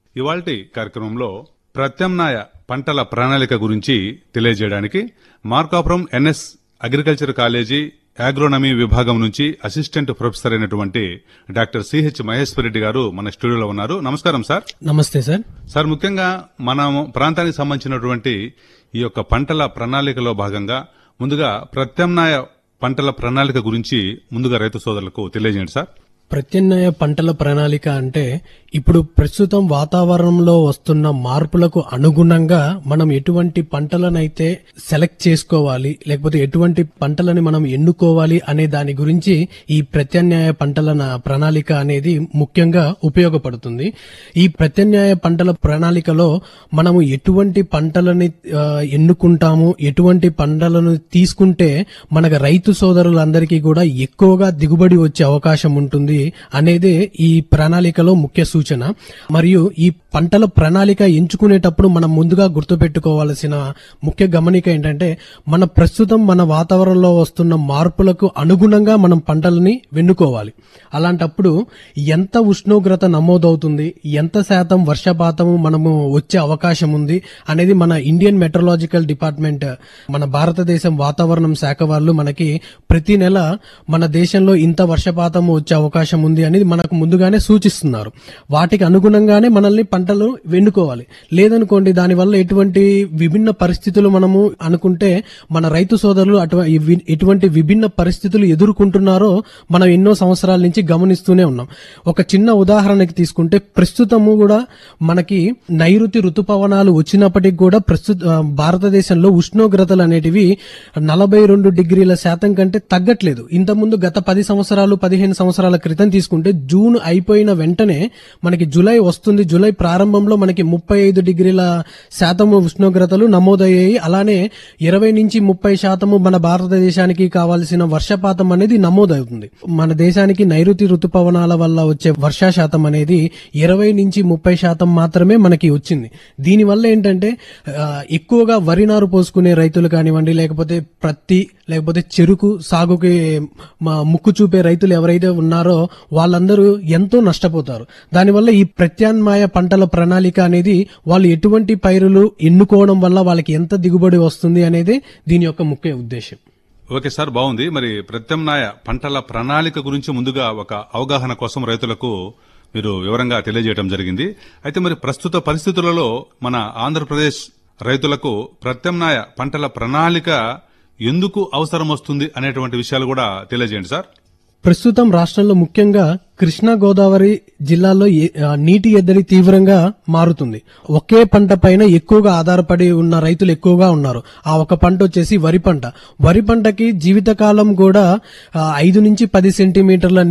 ఇవాల్టి కార్యక్రమంలో ప్రత్యామ్నాయ పంటల ప్రణాళిక గురించి తెలియజేయడానికి Markapuram NS agriculture college agronomy విభాగం నుంచి అసిస్టెంట్ ప్రొఫెసర్ అయినటువంటి డాక్టర్ సిహెచ్ మహేశ్వరరెడ్డి గారు మన స్టూడియోలో ఉన్నారు నమస్కారం సార్ నమస్తే సార్ సార్ ముఖ్యంగా మన ప్రాంతానికి సంబంధించినటువంటి ఈ యొక్క పంటల ప్రణాళికలో భాగంగా ముందుగా ప్రత్యామ్నాయ పంటల ప్రణాళిక గురించి ముందుగా రైతు సోదరులకు తెలియజేయండి సార్ ప్రత్యామ్నాయ పంటల ప్రణాళిక అంటే ఇప్పుడు ప్రస్తుతం వాతావరణంలో వస్తున్న మార్పులకు అనుగుణంగా మనం ఎటువంటి పంటలనైతే సెలెక్ట్ చేసుకోవాలి లేకపోతే ఎటువంటి పంటలని మనం ఎన్నుకోవాలి అనే దాని గురించి ఈ ప్రత్యామ్నాయ పంటల నా- ప్రణాళిక అనేది ముఖ్యంగా ఉపయోగపడుతుంది ఈ ప్రత్యామ్నాయ పంటల ప్రణాళికలో మనము ఎటువంటి పంటలని ఆ, ఎన్నుకుంటాము ఎటువంటి పంటలను తీసుకుంటే మనకు రైతు సోదరులందరికీ కూడా ఎక్కువగా దిగుబడి వచ్చే అవకాశం ఉంటుంది అనేది ఈ ప్రణాళికలో ముఖ్య సూచన మరియు ఈ పంటల ప్రణాళిక ఎంచుకునేటప్పుడు మనం ముందుగా గుర్తుపెట్టుకోవాల్సిన ముఖ్య గమనిక ఏంటంటే మన ప్రస్తుతం మన వాతావరణంలో వస్తున్న మార్పులకు అనుగుణంగా మనం పంటలని వెన్నుకోవాలి అలాంటప్పుడు ఎంత ఉష్ణోగ్రత నమోదవుతుంది ఎంత శాతం వర్షపాతము మనము వచ్చే అవకాశం ఉంది అనేది మన ఇండియన్ మెట్రలాజికల్ డిపార్ట్మెంట్ మన భారతదేశం వాతావరణం శాఖ వాళ్ళు మనకి ప్రతి నెల మన దేశంలో ఇంత వర్షపాతం వచ్చే అవకాశం ఉంది అనేది మనకు ముందుగానే సూచిస్తున్నారు వాటికి అనుగుణంగానే మనల్ని పంటలు వెన్నుకోవాలి లేదనుకోండి దానివల్ల ఎటువంటి విభిన్న పరిస్థితులు మనము అనుకుంటే మన రైతు సోదరులు అటు ఇవి- ఎటువంటి విభిన్న పరిస్థితులు ఎదుర్కొంటున్నారో మనం ఎన్నో సంవత్సరాల నుంచి గమనిస్తూనే ఉన్నాం ఒక చిన్న ఉదాహరణకి తీసుకుంటే ప్రస్తుతము కూడా మనకి నైరుతి ఋతుపవనాలు వచ్చినప్పటికి కూడా ప్రస్తుత ఆ, భారతదేశంలో ఉష్ణోగ్రతలు అనేటివి నలభై రెండు డిగ్రీల శాతం కంటే తగ్గట్లేదు ఇంతకుముందు గత పది సంవత్సరాలు పదిహేను సంవత్సరాల క్రితం తీసుకుంటే జూన్ అయిపోయిన వెంటనే మనకి జూలై వస్తుంది జూలై ప్రారంభంలో మనకి ముప్పై ఐదు డిగ్రీల శాతము ఉష్ణోగ్రతలు నమోదయ్యాయి అలానే ఇరవై నుంచి ముప్పై శాతము మన భారతదేశానికి కావాల్సిన వర్షపాతం అనేది నమోదవుతుంది మన దేశానికి నైరుతి ఋతుపవనాల వల్ల వచ్చే వర్షా శాతం అనేది ఇరవై నుంచి ముప్పై శాతం మాత్రమే మనకి వచ్చింది దీనివల్ల ఏంటంటే ఆ, ఎక్కువగా వరి నారు పోసుకునే రైతులు కానివ్వండి లేకపోతే ప్రత్తి లేకపోతే చెరుకు సాగుకి మా ముక్కు చూపే రైతులు ఎవరైతే ఉన్నారో వాళ్ళందరూ ఎంతో నష్టపోతారు దానివల్ల ఈ ప్రత్యామ్నాయ పంటల ప్రణాళిక అనేది వాళ్ళు ఎటువంటి పైరులు ఎన్నుకోవడం వల్ల వాళ్ళకి ఎంత దిగుబడి వస్తుంది అనేది దీని యొక్క ముఖ్య ఉద్దేశం ఓకే సార్ బాగుంది మరి ప్రత్యామ్నాయ పంటల ప్రణాళిక గురించి ముందుగా ఒక అవగాహన కోసం రైతులకు మీరు వివరంగా తెలియజేయడం జరిగింది అయితే మరి ప్రస్తుత పరిస్థితులలో మన ఆంధ్రప్రదేశ్ రైతులకు ప్రత్యామ్నాయ పంటల ప్రణాళిక ఎందుకు అవసరం వస్తుంది అనేటువంటి విషయాలు కూడా తెలియజేయండి సార్ ప్రస్తుతం రాష్ట్రంలో ముఖ్యంగా కృష్ణా గోదావరి జిల్లాల్లో ఏ- ఆ, నీటి ఎద్దడి తీవ్రంగా మారుతుంది ఒకే పంట పైన ఎక్కువగా ఆధారపడి ఉన్న రైతులు ఎక్కువగా ఉన్నారు ఆ ఒక పంట వచ్చేసి వరి పంట వరి పంటకి జీవితకాలం కూడా ఆ, ఐదు నుంచి పది సెంటీమీటర్ల